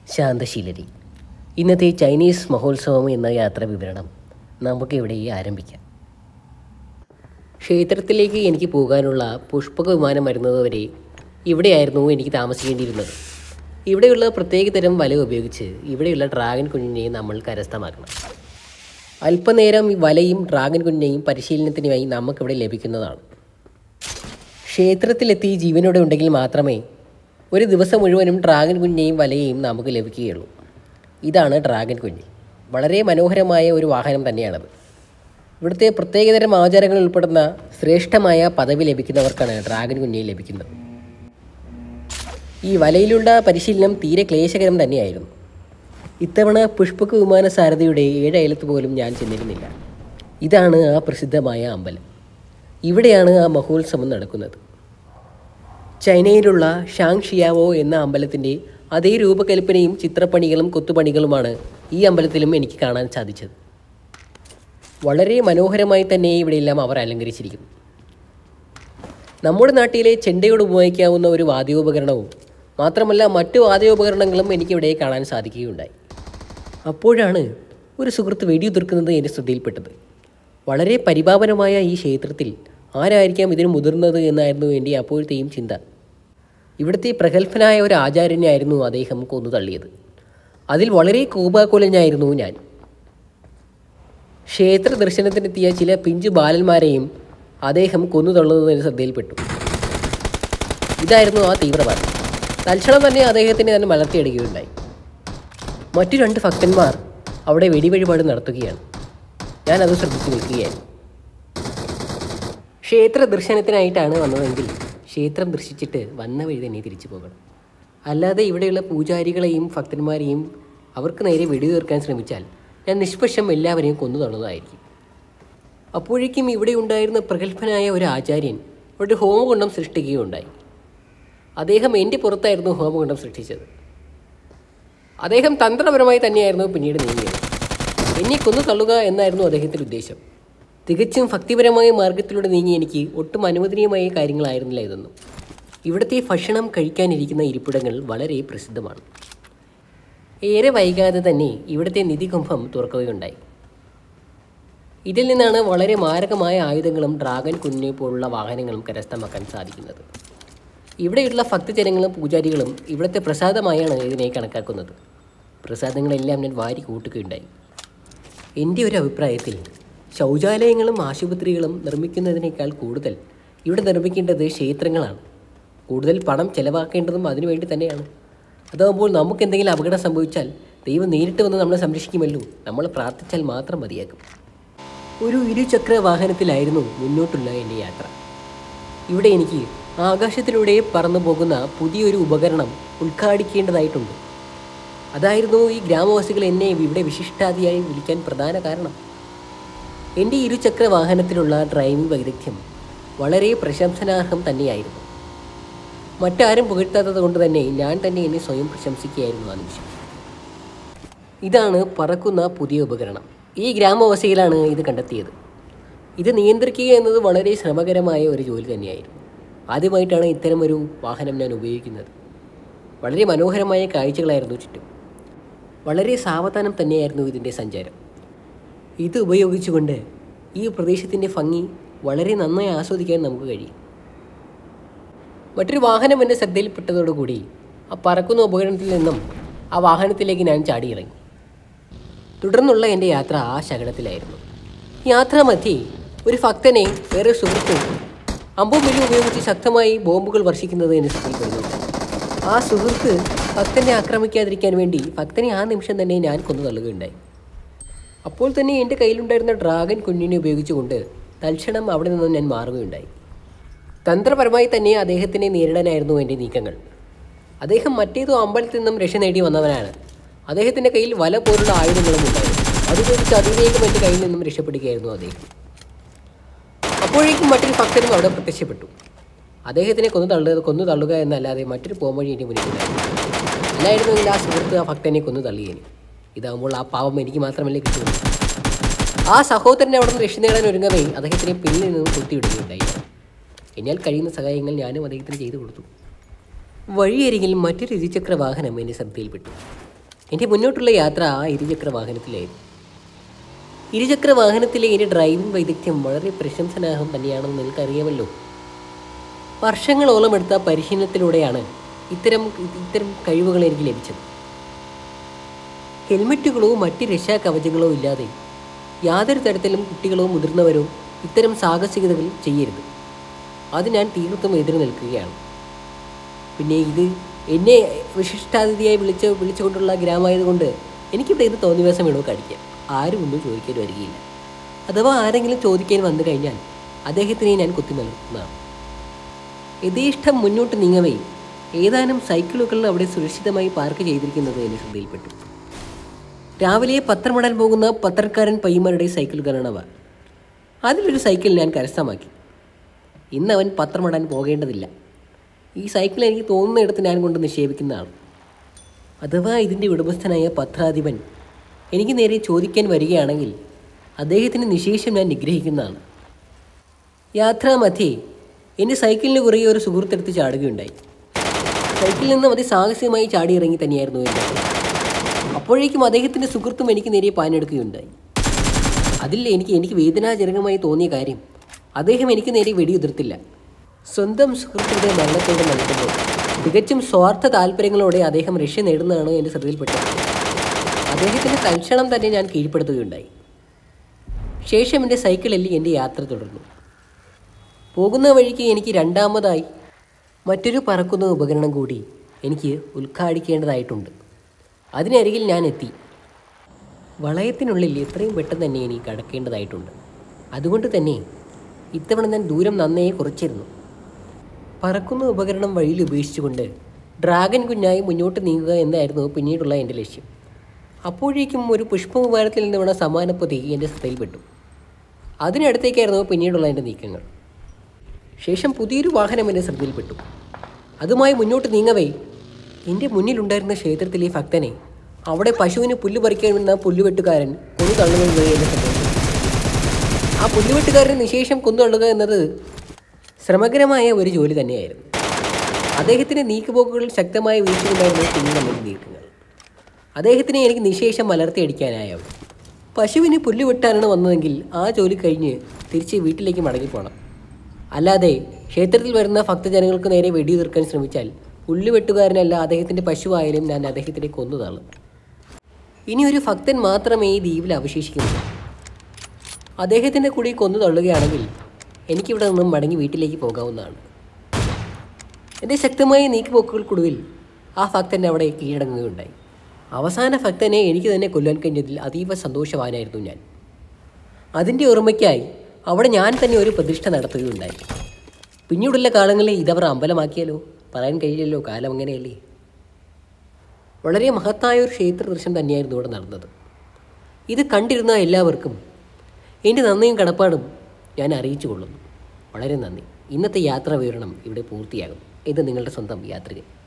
ശാന്തശീലരി ഇന്നത്തെ ചൈനീസ് മഹോത്സവം എന്ന യാത്രാ വിവരണം നമുക്ക് ഇവിടെ ആരംഭിക്കാം ക്ഷേത്രത്തിലേക്ക് എനിക്ക് പോകാനുള്ള പുഷ്പക വിമാനം വരുന്നതുവരെ ഇവിടെയായിരുന്നു എനിക്ക് താമസിക്കേണ്ടിയിരുന്നത് ഇവിടെയുള്ള പ്രത്യേകതരം വല ഉപയോഗിച്ച് ഇവിടെയുള്ള ഡ്രാഗൺ കുഞ്ഞിനെ നമ്മൾ കരസ്ഥമാക്കണം അല്പനേരം ഈ വലയും ഡ്രാഗൺ കുഞ്ഞിനെയും പരിശീലനത്തിനുമായി നമുക്കിവിടെ ലഭിക്കുന്നതാണ് ക്ഷേത്രത്തിലെത്തി ജീവനോടെ ഉണ്ടെങ്കിൽ മാത്രമേ ഒരു ദിവസം മുഴുവനും ഡ്രാഗൺ കുഞ്ഞിനെയും വലയെയും നമുക്ക് ലഭിക്കുകയുള്ളൂ ഇതാണ് ഡ്രാഗൺ കുഞ്ഞ് വളരെ മനോഹരമായ ഒരു വാഹനം തന്നെയാണത് ഇവിടുത്തെ പ്രത്യേകതരം ആചാരങ്ങൾ ഉൾപ്പെടുന്ന ശ്രേഷ്ഠമായ പദവി ലഭിക്കുന്നവർക്കാണ് ഡ്രാഗൺ കുഞ്ഞിനെ ലഭിക്കുന്നത് ഈ വലയിലുള്ള പരിശീലനം തീരെ ക്ലേശകരം തന്നെയായിരുന്നു ഇത്തവണ പുഷ്പക വിമാന സാരഥിയുടെ ഏഴ് അയലത്ത് പോലും ഞാൻ ചെന്നിരുന്നില്ല ഇതാണ് ആ പ്രസിദ്ധമായ അമ്പലം ഇവിടെയാണ് ആ മഹോത്സവം നടക്കുന്നത് ചൈനയിലുള്ള ഷാങ് ഷിയാവോ എന്ന അമ്പലത്തിൻ്റെ അതേ രൂപകൽപ്പനയും ചിത്രപ്പണികളും കൊത്തുപണികളുമാണ് ഈ അമ്പലത്തിലും എനിക്ക് കാണാൻ സാധിച്ചത് വളരെ മനോഹരമായി തന്നെ ഇവിടെയെല്ലാം അവർ അലങ്കരിച്ചിരിക്കുന്നു നമ്മുടെ നാട്ടിലെ ചെണ്ടയോട് ഉപയോഗിക്കാവുന്ന ഒരു വാദ്യോപകരണവും മാത്രമല്ല മറ്റു വാദ്യോപകരണങ്ങളും എനിക്കിവിടെ കാണാൻ സാധിക്കുകയുണ്ടായി അപ്പോഴാണ് ഒരു സുഹൃത്ത് വെടിയുതിർക്കുന്നത് എൻ്റെ ശ്രദ്ധയിൽപ്പെട്ടത് വളരെ പരിപാവനമായ ഈ ക്ഷേത്രത്തിൽ ആരായിരിക്കാം ഇതിന് മുതിർന്നത് എന്നായിരുന്നു എൻ്റെ അപ്പോഴത്തെയും ചിന്ത ഇവിടുത്തെ പ്രഗത്ഭനായ ഒരു ആചാര്യനായിരുന്നു അദ്ദേഹം കൊന്നു തള്ളിയത് അതിൽ വളരെ കോപാകുലനായിരുന്നു ഞാൻ ക്ഷേത്ര ദർശനത്തിനെത്തിയ ചില പിഞ്ചു ബാലന്മാരെയും അദ്ദേഹം കൊന്നു തള്ളുന്നതിന് ശ്രദ്ധയിൽപ്പെട്ടു ഇതായിരുന്നു ആ തീവ്രവാദം തൽക്ഷണം തന്നെ അദ്ദേഹത്തിനെ തന്നെ മലർത്തിയിടുകയുണ്ടായി മറ്റു രണ്ട് ഭക്തന്മാർ അവിടെ വെടിവഴിപാട് നടത്തുകയാണ് ഞാൻ അത് ശ്രദ്ധിച്ചു നിൽക്കുകയായിരുന്നു ക്ഷേത്ര ദർശനത്തിനായിട്ടാണ് വന്നതെങ്കിൽ ക്ഷേത്രം ദർശിച്ചിട്ട് വന്ന വഴി തന്നെ തിരിച്ചു പോകണം അല്ലാതെ ഇവിടെയുള്ള പൂജാരികളെയും ഭക്തന്മാരെയും അവർക്ക് നേരെ വെടിതീർക്കാൻ ശ്രമിച്ചാൽ ഞാൻ നിഷ്പക്ഷം എല്ലാവരെയും കൊന്നു തള്ളുന്നതായിരിക്കും അപ്പോഴേക്കും ഇവിടെ ഉണ്ടായിരുന്ന പ്രഗത്ഭനായ ഒരു ആചാര്യൻ ഒരു ഹോമകുണ്ഡം സൃഷ്ടിക്കുകയുണ്ടായി അദ്ദേഹം എൻ്റെ പുറത്തായിരുന്നു ഹോമകുണ്ഡം സൃഷ്ടിച്ചത് അദ്ദേഹം തന്ത്രപരമായി തന്നെയായിരുന്നു പിന്നീട് നീങ്ങിയത് എന്നെ കൊന്നു തള്ളുക എന്നായിരുന്നു അദ്ദേഹത്തിൻ്റെ ഉദ്ദേശം തികച്ചും ഭക്തിപരമായ മാർഗത്തിലൂടെ നീങ്ങി എനിക്ക് ഒട്ടും അനുവദനീയമായ കാര്യങ്ങളായിരുന്നില്ല ഇതൊന്നും ഇവിടുത്തെ ഭക്ഷണം കഴിക്കാനിരിക്കുന്ന ഇരിപ്പിടങ്ങൾ വളരെ പ്രസിദ്ധമാണ് ഏറെ വൈകാതെ തന്നെ ഇവിടുത്തെ നിധികുംഭം തുറക്കുകയുണ്ടായി ഇതിൽ നിന്നാണ് വളരെ മാരകമായ ആയുധങ്ങളും ഡ്രാഗൺ കുഞ്ഞിനെ പോലുള്ള വാഹനങ്ങളും കരസ്ഥമാക്കാൻ സാധിക്കുന്നത് ഇവിടെയുള്ള ഭക്തജനങ്ങളും പൂജാരികളും ഇവിടുത്തെ പ്രസാദമായാണ് ഇതിനെ കണക്കാക്കുന്നത് പ്രസാദങ്ങളെല്ലാം ഞാൻ വാരി കൂട്ടുകയുണ്ടായി എൻ്റെ ഒരു അഭിപ്രായത്തിൽ ശൗചാലയങ്ങളും ആശുപത്രികളും നിർമ്മിക്കുന്നതിനേക്കാൾ കൂടുതൽ ഇവിടെ നിർമ്മിക്കേണ്ടത് ക്ഷേത്രങ്ങളാണ് കൂടുതൽ പണം ചെലവാക്കേണ്ടതും അതിനുവേണ്ടി തന്നെയാണ് അതാകുമ്പോൾ നമുക്ക് എന്തെങ്കിലും അപകടം സംഭവിച്ചാൽ ദൈവം നേരിട്ട് വന്ന് നമ്മളെ സംരക്ഷിക്കുമല്ലോ നമ്മൾ പ്രാർത്ഥിച്ചാൽ മാത്രം മതിയാകും ഒരു ഇരുചക്ര വാഹനത്തിലായിരുന്നു മുന്നോട്ടുള്ള എൻ്റെ യാത്ര ഇവിടെ എനിക്ക് ആകാശത്തിലൂടെ പറന്നു പോകുന്ന പുതിയൊരു ഉപകരണം ഉദ്ഘാടിക്കേണ്ടതായിട്ടുണ്ട് അതായിരുന്നു ഈ ഗ്രാമവാസികൾ എന്നെ ഇവിടെ വിശിഷ്ടാതിയായി വിളിക്കാൻ പ്രധാന കാരണം എൻ്റെ ഇരുചക്ര വാഹനത്തിലുള്ള ഡ്രൈവിംഗ് വൈദഗ്ധ്യം വളരെ പ്രശംസനാർഹം തന്നെയായിരുന്നു മറ്റാരും പുകഴ്ത്താത്തത് കൊണ്ട് തന്നെ ഞാൻ തന്നെ എന്നെ സ്വയം പ്രശംസിക്കുകയായിരുന്നു ആ നിമിഷം ഇതാണ് പറക്കുന്ന പുതിയ ഉപകരണം ഈ ഗ്രാമവാസികളാണ് ഇത് കണ്ടെത്തിയത് ഇത് നിയന്ത്രിക്കുക എന്നത് വളരെ ശ്രമകരമായ ഒരു ജോലി തന്നെയായിരുന്നു ആദ്യമായിട്ടാണ് ഇത്തരം ഒരു വാഹനം ഞാൻ ഉപയോഗിക്കുന്നത് വളരെ മനോഹരമായ കാഴ്ചകളായിരുന്നു ചുറ്റും വളരെ സാവധാനം തന്നെയായിരുന്നു ഇതിൻ്റെ സഞ്ചാരം ഇത് ഉപയോഗിച്ചുകൊണ്ട് ഈ പ്രദേശത്തിൻ്റെ ഭംഗി വളരെ നന്നായി ആസ്വദിക്കാൻ നമുക്ക് കഴിയും മറ്റൊരു വാഹനം എൻ്റെ ശ്രദ്ധയിൽപ്പെട്ടതോടുകൂടി ആ പറക്കുന്ന ഉപകരണത്തിൽ നിന്നും ആ വാഹനത്തിലേക്ക് ഞാൻ ചാടിയിറങ്ങി തുടർന്നുള്ള എൻ്റെ യാത്ര ആ ശകലത്തിലായിരുന്നു യാത്രാമധ്യേ ഒരു ഭക്തനെ വേറെ സുഹൃത്തും അമ്പും വില്ലും ഉപയോഗിച്ച് ശക്തമായി ബോംബുകൾ വർഷിക്കുന്നത് എന്നെ ശ്രദ്ധയിൽപ്പെടുന്നു ആ സുഹൃത്ത് ഭക്തനെ ആക്രമിക്കാതിരിക്കാൻ വേണ്ടി ഭക്തനെ ആ നിമിഷം തന്നെ ഞാൻ കൊന്നു തള്ളുകയുണ്ടായി അപ്പോൾ തന്നെ എൻ്റെ കയ്യിലുണ്ടായിരുന്ന ഡ്രാഗൺ കുഞ്ഞിനെ ഉപയോഗിച്ചുകൊണ്ട് തൽക്ഷണം അവിടെ നിന്നും ഞാൻ മാറുകയുണ്ടായി തന്ത്രപരമായി തന്നെ അദ്ദേഹത്തിനെ നേരിടാനായിരുന്നു എൻ്റെ നീക്കങ്ങൾ അദ്ദേഹം മറ്റേതോ അമ്പലത്തിൽ നിന്നും രക്ഷ നേടി വന്നവനാണ് അദ്ദേഹത്തിൻ്റെ കയ്യിൽ വല പോലുള്ള ആയുധങ്ങളും ഉണ്ടായിരുന്നു അതുപയോഗിച്ച് അതിവേഗം എൻ്റെ കയ്യിൽ നിന്നും രക്ഷപ്പെടുകയായിരുന്നു അദ്ദേഹം അപ്പോഴേക്കും മറ്റൊരു ഭക്തനും അവിടെ പ്രത്യക്ഷപ്പെട്ടു അദ്ദേഹത്തിനെ കൊന്നു തള്ളുക കൊന്നു തള്ളുക എന്നല്ലാതെ മറ്റൊരു പോംവഴി എൻ്റെ മുന്നിലുണ്ടായിരുന്നു അല്ലായിരുന്നെങ്കിൽ ആ സുഹൃത്ത് ആ ഭക്തനെ കൊന്നു തള്ളിയേനെ ഇതാകുമ്പോൾ ആ പാവം എനിക്ക് മാത്രമല്ലേ കിട്ടുള്ളൂ ആ സഹോദരനെ അവിടെ നിന്ന് രക്ഷ നേടാൻ ഒരുങ്ങവേ അദ്ദേഹത്തിനെ പിന്നിൽ നിന്നും കുത്തിയിടുകയുണ്ടായി എന്നാൽ കഴിയുന്ന സഹായങ്ങൾ ഞാനും അദ്ദേഹത്തിന് ചെയ്തു കൊടുത്തു വഴിയരികിൽ മറ്റൊരു ഇരുചക്ര വാഹനം എന്നെ ശ്രദ്ധയിൽപ്പെട്ടു എൻ്റെ മുന്നോട്ടുള്ള യാത്ര ആ ഇരുചക്ര വാഹനത്തിലായിരുന്നു ഇരുചക്ര വാഹനത്തിലെ എൻ്റെ ഡ്രൈവിംഗ് വൈദഗ്ധ്യം വളരെ പ്രശംസനാർഹം തന്നെയാണെന്ന് നിങ്ങൾക്കറിയാമല്ലോ വർഷങ്ങളോളം എടുത്ത പരിശീലനത്തിലൂടെയാണ് ഇത്തരം ഇത്തരം കഴിവുകൾ എനിക്ക് ലഭിച്ചത് ഹെൽമറ്റുകളോ മറ്റ് രക്ഷാ കവചങ്ങളോ ഇല്ലാതെ യാതൊരു തരത്തിലും കുട്ടികളോ മുതിർന്നവരോ ഇത്തരം സാഹസികതകൾ ചെയ്യരുത് അത് ഞാൻ തീർത്തും എതിര് നിൽക്കുകയാണ് പിന്നെ ഇത് എന്നെ വിശിഷ്ടാതിഥിയായി വിളിച്ച് വിളിച്ചുകൊണ്ടുള്ള ഗ്രാമമായതുകൊണ്ട് എനിക്കിവിടെ ഇത് തോന്നിവാസം വേണോ കടിക്കാം ആരും ഒന്നും ചോദിക്കാൻ വരികയില്ല അഥവാ ആരെങ്കിലും ചോദിക്കാൻ വന്നു കഴിഞ്ഞാൽ അദ്ദേഹത്തിനെ ഞാൻ കുത്തി നൽകുന്നതാണ് യഥേഷ്ടം മുന്നോട്ട് നീങ്ങവേ ഏതാനും സൈക്കിളുകൾ അവിടെ സുരക്ഷിതമായി പാർക്ക് ചെയ്തിരിക്കുന്നത് എന്നെ ശ്രദ്ധയിൽപ്പെട്ടു രാവിലെ പത്രമിടാൻ പോകുന്ന പത്രക്കാരൻ പയ്യന്മാരുടെ സൈക്കിളുകളാണവ അതിലൊരു സൈക്കിൾ ഞാൻ കരസ്ഥമാക്കി ഇന്ന് അവൻ പത്രമിടാൻ പോകേണ്ടതില്ല ഈ സൈക്കിൾ എനിക്ക് തോന്നുന്നിടത്ത് ഞാൻ കൊണ്ട് നിക്ഷേപിക്കുന്നതാണ് അഥവാ ഇതിൻ്റെ ഉടമസ്ഥനായ പത്രാധിപൻ എനിക്ക് നേരെ ചോദിക്കാൻ വരികയാണെങ്കിൽ അദ്ദേഹത്തിന് നിശേഷം ഞാൻ നിഗ്രഹിക്കുന്നതാണ് യാത്രാമധ്യേ എൻ്റെ സൈക്കിളിന് കുറുകെ ഒരു സുഹൃത്തെടുത്ത് ചാടുകയുണ്ടായി സൈക്കിളിൽ നിന്ന് അതിസാഹസികമായി ചാടി ഇറങ്ങി തന്നെയായിരുന്നു എൻ്റെ അപ്പോഴേക്കും അദ്ദേഹത്തിൻ്റെ സുഹൃത്തും എനിക്ക് നേരെ പാഞ്ഞെടുക്കുകയുണ്ടായി അതിൽ എനിക്ക് എനിക്ക് വേദനാജനകമായി തോന്നിയ കാര്യം അദ്ദേഹം എനിക്ക് നേരെ വെടിയുതിർത്തില്ല സ്വന്തം സുഹൃത്തുക്കളുടെ മരണത്തോട് നൽകുമ്പോൾ തികച്ചും സ്വാർത്ഥ താല്പര്യങ്ങളോടെ അദ്ദേഹം രക്ഷ നേടുന്നതാണ് എൻ്റെ ശ്രദ്ധയിൽപ്പെട്ടത് അദ്ദേഹത്തിന് തൽക്ഷണം തന്നെ ഞാൻ കീഴ്പ്പെടുത്തുകയുണ്ടായി ശേഷം എൻ്റെ സൈക്കിളിൽ എൻ്റെ യാത്ര തുടർന്നു പോകുന്ന വഴിക്ക് എനിക്ക് രണ്ടാമതായി മറ്റൊരു പറക്കുന്ന ഉപകരണം കൂടി എനിക്ക് ഉദ്ഘാടിക്കേണ്ടതായിട്ടുണ്ട് അതിനരികിൽ ഞാൻ എത്തി വളയത്തിനുള്ളിൽ എത്രയും പെട്ടെന്ന് തന്നെ എനിക്ക് കടക്കേണ്ടതായിട്ടുണ്ട് അതുകൊണ്ട് തന്നെ ഇത്തവണ ഞാൻ ദൂരം നന്നേ കുറച്ചിരുന്നു പറക്കുന്ന ഉപകരണം വഴിയിൽ ഉപേക്ഷിച്ചുകൊണ്ട് ഡ്രാഗൺ കുഞ്ഞായി മുന്നോട്ട് നീങ്ങുക എന്നായിരുന്നു പിന്നീടുള്ള എൻ്റെ ലക്ഷ്യം അപ്പോഴേക്കും ഒരു പുഷ്പവിമാനത്തിൽ നിന്ന് വീണ സമാനപ്പൊതി എൻ്റെ ശ്രദ്ധയിൽപ്പെട്ടു അതിനടുത്തേക്കായിരുന്നു പിന്നീടുള്ള എൻ്റെ നീക്കങ്ങൾ ശേഷം പുതിയൊരു വാഹനം എൻ്റെ ശ്രദ്ധയിൽപ്പെട്ടു അതുമായി മുന്നോട്ട് നീങ്ങവേ എൻ്റെ മുന്നിലുണ്ടായിരുന്ന ക്ഷേത്രത്തിലെ ഭക്തനെ അവിടെ പശുവിന് പുല്ല് പറിക്കാൻ വന്ന പുല്ലുവെട്ടുകാരൻ കൊന്നു തള്ളുന്നത് എന്നെ ശ്രദ്ധിച്ചു ആ പുല്ലുവെട്ടുകാരനെ നിശേഷം കൊന്നു തള്ളുക എന്നത് ശ്രമകരമായ ഒരു ജോലി തന്നെയായിരുന്നു അദ്ദേഹത്തിൻ്റെ നീക്കുപോക്കുകൾ ശക്തമായ വീഴ്ചയുണ്ടായിരുന്നു പിന്നീട് എൻ്റെ നീക്കങ്ങൾ അദ്ദേഹത്തിനെ എനിക്ക് നിശേഷം മലർത്തിയടിക്കാനായോ പശുവിന് പുല്ല് വെട്ടാനാണ് വന്നതെങ്കിൽ ആ ജോലി കഴിഞ്ഞ് തിരിച്ച് വീട്ടിലേക്ക് മടങ്ങിപ്പോണം അല്ലാതെ ക്ഷേത്രത്തിൽ വരുന്ന ഭക്തജനങ്ങൾക്ക് നേരെ വെടിയുതിർക്കാൻ ശ്രമിച്ചാൽ പുല്ല് വെട്ടുകാരനല്ല അദ്ദേഹത്തിൻ്റെ പശുവായാലും ഞാൻ അദ്ദേഹത്തിനെ കൊന്നതാണ് ഇനി ഒരു ഭക്തൻ മാത്രമേ ഈ ദ്വീപിൽ അവശേഷിക്കുന്നുള്ളൂ അദ്ദേഹത്തിൻ്റെ കൂടി കൊന്നു തള്ളുകയാണെങ്കിൽ എനിക്കിവിടെ നിന്നും മടങ്ങി വീട്ടിലേക്ക് പോകാവുന്നതാണ് എൻ്റെ ശക്തമായ നീക്കുപോക്കുകൾക്കൊടുവിൽ ആ ഭക്തൻ അവിടെ കീഴടങ്ങുകയുണ്ടായി അവസാന ഭക്തനെ എനിക്ക് തന്നെ കൊല്ലാൻ കഴിഞ്ഞതിൽ അതീവ സന്തോഷവാനായിരുന്നു ഞാൻ അതിൻ്റെ ഓർമ്മയ്ക്കായി അവിടെ ഞാൻ തന്നെ ഒരു പ്രതിഷ്ഠ നടത്തുകയുണ്ടായി പിന്നീടുള്ള കാലങ്ങളിൽ ഇതവർ അമ്പലമാക്കിയാലോ പറയാൻ കഴിയില്ലല്ലോ കാലം അങ്ങനെയല്ലേ വളരെ മഹത്തായ ഒരു ക്ഷേത്ര ദർശനം തന്നെയായിരുന്നു ഇവിടെ നടന്നത് ഇത് കണ്ടിരുന്ന എല്ലാവർക്കും എൻ്റെ നന്ദിയും കടപ്പാടും ഞാൻ അറിയിച്ചു കൊള്ളുന്നു വളരെ നന്ദി ഇന്നത്തെ യാത്രാ വിവരണം ഇവിടെ പൂർത്തിയാകും ഇത് നിങ്ങളുടെ സ്വന്തം യാത്രികൻ